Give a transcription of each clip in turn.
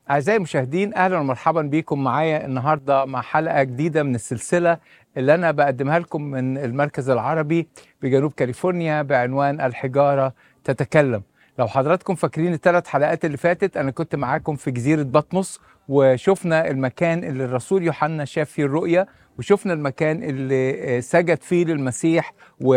أعزائي المشاهدين أهلا ومرحبا بكم معايا النهاردة مع حلقة جديدة من السلسلة اللي أنا بقدمها لكم من المركز العربي بجنوب كاليفورنيا بعنوان الحجارة تتكلم لو حضراتكم فاكرين الثلاث حلقات اللي فاتت أنا كنت معاكم في جزيرة بطمس وشفنا المكان اللي الرسول يوحنا شاف فيه الرؤية وشفنا المكان اللي سجد فيه للمسيح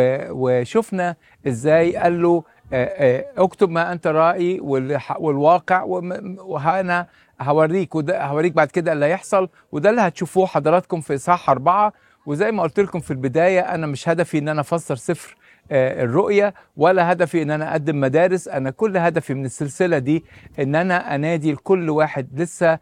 وشفنا ازاي قال له اكتب ما انت رائي والواقع وانا هوريك وده هوريك بعد كده اللي هيحصل وده اللي هتشوفوه حضراتكم في اصحاح اربعه وزي ما قلت لكم في البدايه انا مش هدفي ان انا افسر سفر الرؤية ولا هدفي ان انا اقدم مدارس انا كل هدفي من السلسلة دي ان انا انادي لكل واحد لسه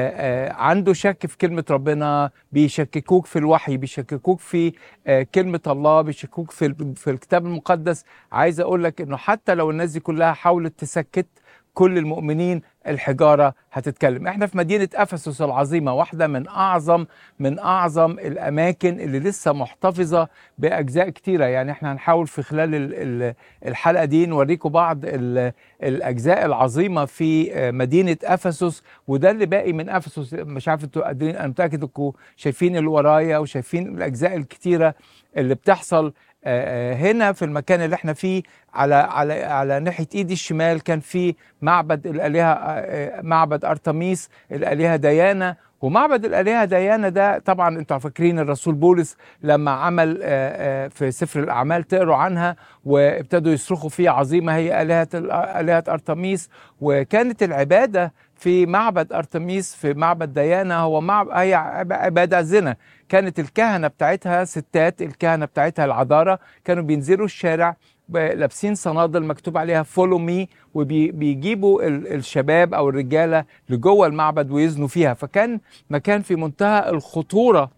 عنده شك في كلمة ربنا بيشككوك في الوحي بيشككوك في كلمة الله بيشككوك في, في الكتاب المقدس عايز اقول لك انه حتى لو الناس دي كلها حاولت تسكت كل المؤمنين الحجاره هتتكلم احنا في مدينه افسس العظيمه واحده من اعظم من اعظم الاماكن اللي لسه محتفظه باجزاء كتيره يعني احنا هنحاول في خلال الحلقه دي نوريكم بعض الاجزاء العظيمه في مدينه افسس وده اللي باقي من افسس مش عارف انتوا قادرين انا متاكد انكم شايفين اللي ورايا وشايفين الاجزاء الكتيره اللي بتحصل هنا في المكان اللي احنا فيه على على على ناحيه ايدي الشمال كان في معبد الالهه معبد ارتميس الالهه ديانا ومعبد الالهه ديانا ده طبعا انتوا فاكرين الرسول بولس لما عمل في سفر الاعمال تقروا عنها وابتدوا يصرخوا فيه عظيمه هي الهه الهه ارتميس وكانت العباده في معبد ارتميس في معبد ديانا هو معبد هي عباده زنا كانت الكهنه بتاعتها ستات الكهنه بتاعتها العذاره كانوا بينزلوا الشارع لابسين صنادل مكتوب عليها فولو مي وبيجيبوا الشباب او الرجاله لجوه المعبد ويزنوا فيها فكان مكان في منتهى الخطوره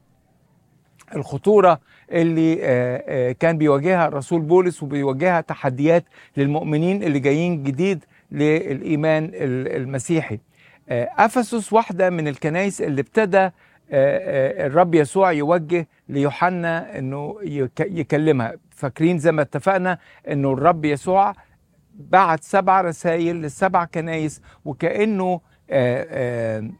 الخطوره اللي كان بيواجهها الرسول بولس وبيواجهها تحديات للمؤمنين اللي جايين جديد للايمان المسيحي افسس واحده من الكنائس اللي ابتدى الرب يسوع يوجه ليوحنا انه يكلمها فاكرين زي ما اتفقنا انه الرب يسوع بعت سبع رسائل للسبع كنايس وكانه آآ آآ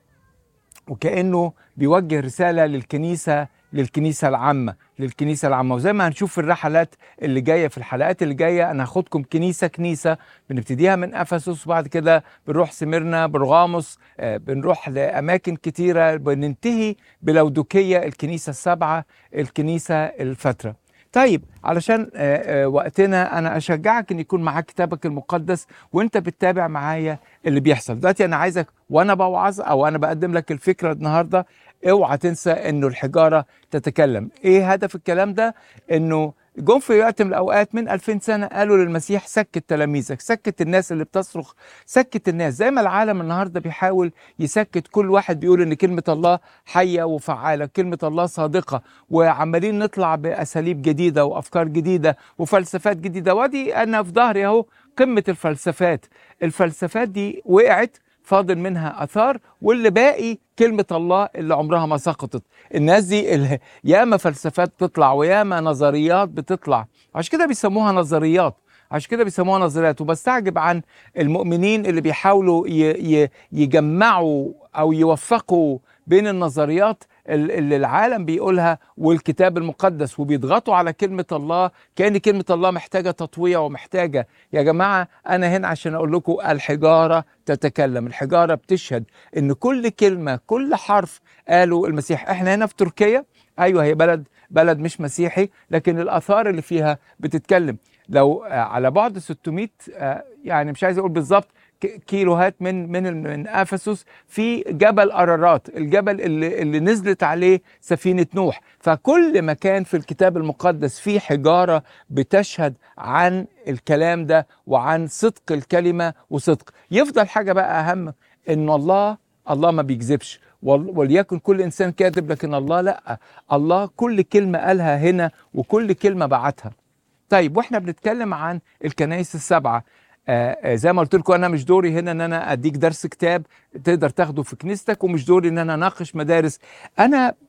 وكانه بيوجه رساله للكنيسه للكنيسه العامه للكنيسه العامه وزي ما هنشوف في الرحلات اللي جايه في الحلقات اللي جايه انا هاخدكم كنيسه كنيسه بنبتديها من افسس وبعد كده بنروح سميرنا برغاموس آه بنروح لاماكن كتيره بننتهي بلودوكيه الكنيسه السبعه الكنيسه الفتره طيب علشان آه آه وقتنا انا اشجعك ان يكون معاك كتابك المقدس وانت بتتابع معايا اللي بيحصل دلوقتي انا عايزك وانا بوعظ او انا بقدم لك الفكره النهارده اوعى تنسى انه الحجاره تتكلم ايه هدف الكلام ده انه جم في وقت من الاوقات من 2000 سنه قالوا للمسيح سكت تلاميذك سكت الناس اللي بتصرخ سكت الناس زي ما العالم النهارده بيحاول يسكت كل واحد بيقول ان كلمه الله حيه وفعاله كلمه الله صادقه وعمالين نطلع باساليب جديده وافكار جديده وفلسفات جديده وادي انا في ظهري اهو قمه الفلسفات الفلسفات دي وقعت فاضل منها اثار واللي باقي كلمه الله اللي عمرها ما سقطت الناس دي ياما فلسفات بتطلع وياما نظريات بتطلع عشان كده بيسموها نظريات عشان كده بيسموها نظريات وبستعجب عن المؤمنين اللي بيحاولوا يجمعوا او يوفقوا بين النظريات اللي العالم بيقولها والكتاب المقدس وبيضغطوا على كلمة الله كأن كلمة الله محتاجة تطويع ومحتاجة يا جماعة أنا هنا عشان أقول لكم الحجارة تتكلم الحجارة بتشهد إن كل كلمة كل حرف قالوا المسيح إحنا هنا في تركيا أيوة هي بلد بلد مش مسيحي لكن الآثار اللي فيها بتتكلم لو على بعد 600 يعني مش عايز أقول بالظبط كيلوهات من من من افسس في جبل ارارات الجبل اللي اللي نزلت عليه سفينه نوح فكل مكان في الكتاب المقدس فيه حجاره بتشهد عن الكلام ده وعن صدق الكلمه وصدق يفضل حاجه بقى اهم ان الله الله ما بيكذبش وليكن كل انسان كاذب لكن الله لا الله كل كلمه قالها هنا وكل كلمه بعتها طيب واحنا بنتكلم عن الكنائس السبعه آه زي ما قلت لكم انا مش دوري هنا ان انا اديك درس كتاب تقدر تاخده في كنيستك ومش دوري ان انا اناقش مدارس انا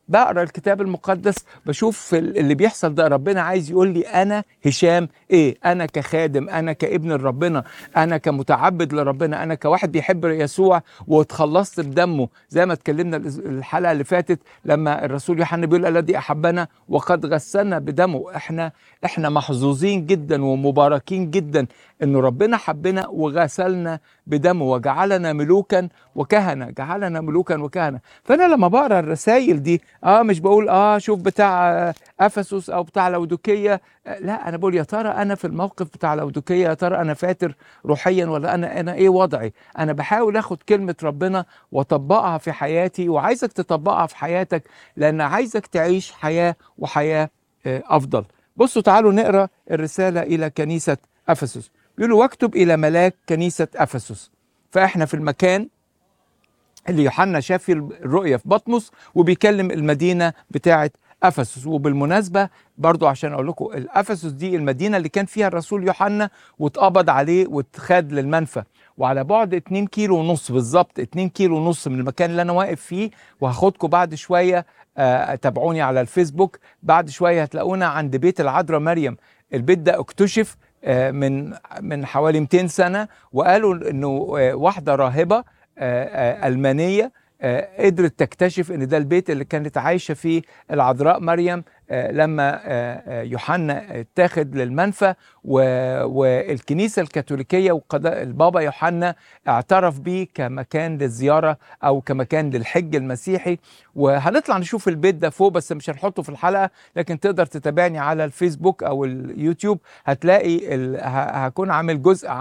بقرا الكتاب المقدس بشوف في ال- اللي بيحصل ده ربنا عايز يقول لي انا هشام ايه انا كخادم انا كابن لربنا انا كمتعبد لربنا انا كواحد بيحب يسوع واتخلصت بدمه زي ما اتكلمنا الأس- الحلقه اللي فاتت لما الرسول يوحنا بيقول الذي احبنا وقد غسلنا بدمه احنا احنا محظوظين جدا ومباركين جدا انه ربنا حبنا وغسلنا بدمه وجعلنا ملوكا وكهنه جعلنا ملوكا وكهنه فانا لما بقرا الرسائل دي اه مش بقول اه شوف بتاع آه، افسس او بتاع لودوكيه آه لا انا بقول يا ترى انا في الموقف بتاع لودوكيه يا ترى انا فاتر روحيا ولا انا انا ايه وضعي انا بحاول اخد كلمه ربنا واطبقها في حياتي وعايزك تطبقها في حياتك لان عايزك تعيش حياه وحياه آه، افضل بصوا تعالوا نقرا الرساله الى كنيسه افسس بيقولوا واكتب الى ملاك كنيسه افسس فاحنا في المكان اللي يوحنا شاف فيه الرؤية في بطمس وبيكلم المدينة بتاعة أفسس وبالمناسبة برضو عشان أقول لكم الأفسس دي المدينة اللي كان فيها الرسول يوحنا واتقبض عليه واتخاد للمنفى وعلى بعد 2 كيلو ونص بالظبط 2 كيلو ونص من المكان اللي أنا واقف فيه وهاخدكم بعد شوية آه، تابعوني على الفيسبوك بعد شوية هتلاقونا عند بيت العذراء مريم البيت ده اكتشف آه، من من حوالي 200 سنة وقالوا إنه آه، واحدة راهبة آه، آه، ألمانية آه، قدرت تكتشف ان ده البيت اللي كانت عايشه فيه العذراء مريم آه، لما آه، آه، يوحنا اتاخد للمنفى و- والكنيسه الكاثوليكيه وقضاء البابا يوحنا اعترف بيه كمكان للزياره او كمكان للحج المسيحي وهنطلع نشوف البيت ده فوق بس مش هنحطه في الحلقه لكن تقدر تتابعني على الفيسبوك او اليوتيوب هتلاقي ال- ه- هكون عامل جزء